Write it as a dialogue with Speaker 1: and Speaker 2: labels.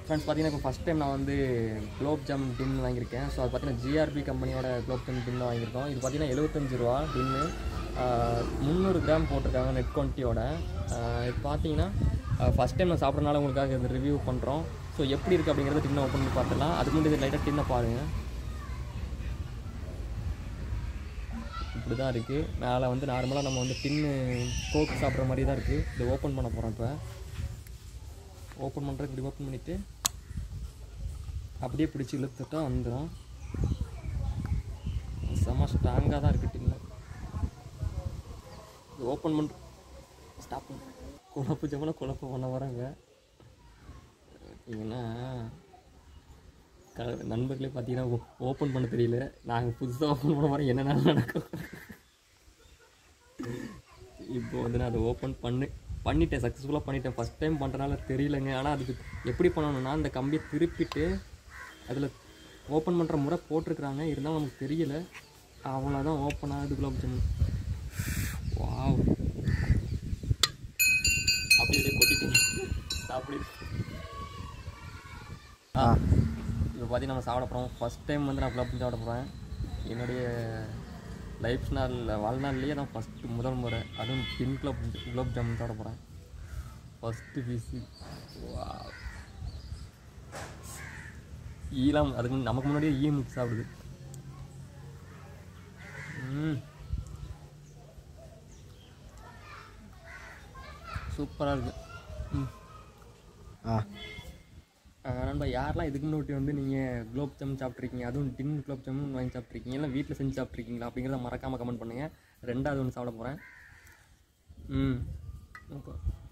Speaker 1: friends பார்த்தீங்கன்னா இப்போ first time நான் வந்து குலோப் ஜாமுன் டின் வாங்கியிருக்கேன் ஸோ அது பார்த்தீங்கன்னா ஜிஆர்பி கம்பெனியோட குலோப் ஜாமுன் டின் வாங்கியிருக்கோம் இது பார்த்தீங்கன்னா எழுபத்தஞ்சு ரூபா டின்னு முந்நூறு கிராம் போட்டிருக்காங்க நெட் குவான்டிட்டியோட இது பார்த்தீங்கன்னா ஃபஸ்ட் டைம் நான் சாப்பிட்றனால உங்களுக்காக இந்த ரிவ்யூ பண்ணுறோம் ஸோ எப்படி இருக்குது அப்படிங்கிறத டின்னை ஓப்பன் பண்ணி பார்த்துடலாம் அதுக்கு முன்னாடி லைட்டாக டின்னை பாருங்கள் இப்படி தான் இருக்குது மேலே வந்து நார்மலாக நம்ம வந்து டின்னு கோக் சாப்பிட்ற மாதிரி தான் இருக்குது இதை ஓப்பன் பண்ண போகிறோம் இப்போ ஓப்பன் பண்ணுறதுக்கு இப்படி ஓப்பன் பண்ணிவிட்டு அப்படியே பிடிச்சி இழுத்துட்டா வந்துடும் செம்ம ஸ்ட்ராங்காக தான் இருக்குது டின்னு இது ஓப்பன் பண்ணுற ஸ்டாப் பண்ணுறேன் குழப்பு ஜமன குழப்பம் பண்ண வராங்க பார்த்தீங்கன்னா க நண்பர்களே பார்த்தீங்கன்னா ஓப்பன் பண்ண தெரியல நாங்கள் புதுசாக ஓப்பன் பண்ண வரோம் என்னென்ன நடக்கும் இப்போ வந்து நான் அதை ஓப்பன் பண்ணு பண்ணிட்டேன் சக்ஸஸ்ஃபுல்லாக பண்ணிட்டேன் ஃபஸ்ட் டைம் பண்ணுறனால தெரியலங்க ஆனால் அதுக்கு எப்படி பண்ணணும்னா இந்த கம்பியை திருப்பிட்டு அதில் ஓப்பன் பண்ணுற முறை போட்டிருக்கிறாங்க இருந்தாலும் நமக்கு தெரியல அவ்வளோதான் ஓப்பன் ஆகுது குலாப் ஜாமுன் வாவ் அப்படி அப்படியே கொட்டிட்டீங்க அப்படி
Speaker 2: ஆ
Speaker 1: இப்போ பார்த்தீங்கன்னா நம்ம சாப்பிட போகிறோம் ஃபஸ்ட் டைம் வந்து நான் குலாப் ஜாமுன் சாப்பிட போகிறேன் என்னுடைய லைஃப் நாளில் வாழ்நாள்லேயே நான் ஃபஸ்ட்டு முதல் முறை அதுவும் பின் குலாப் குலாப் ஜாமுன் சாப்பிட போகிறேன் ஃபஸ்ட்டு பீஸு ஈலாம் அதுக்கு முன்ன- நமக்கு முன்னாடியே ஈ மிக்ஸ் சாப்பிடுது ம் சூப்பராக இருக்குது ம்
Speaker 2: ஆ
Speaker 1: ஆஹ் நண்பா யாரெல்லாம் இதுக்கு முன்னாடி வந்து நீங்கள் குலோப் ஜாமுன் சாப்பிட்ருக்கீங்க அதுவும் டின் குலோப் ஜாமுன் வாங்கி சாப்பிட்ருக்கீங்க இல்லை வீட்டில் செஞ்சு சாப்பிட்ருக்கீங்களா அப்படிங்கிறத மறக்காமல் கமெண்ட் பண்ணுங்கள் ரெண்டாவது ஒன்று சாப்பிட போகிறேன் ம் ஓகே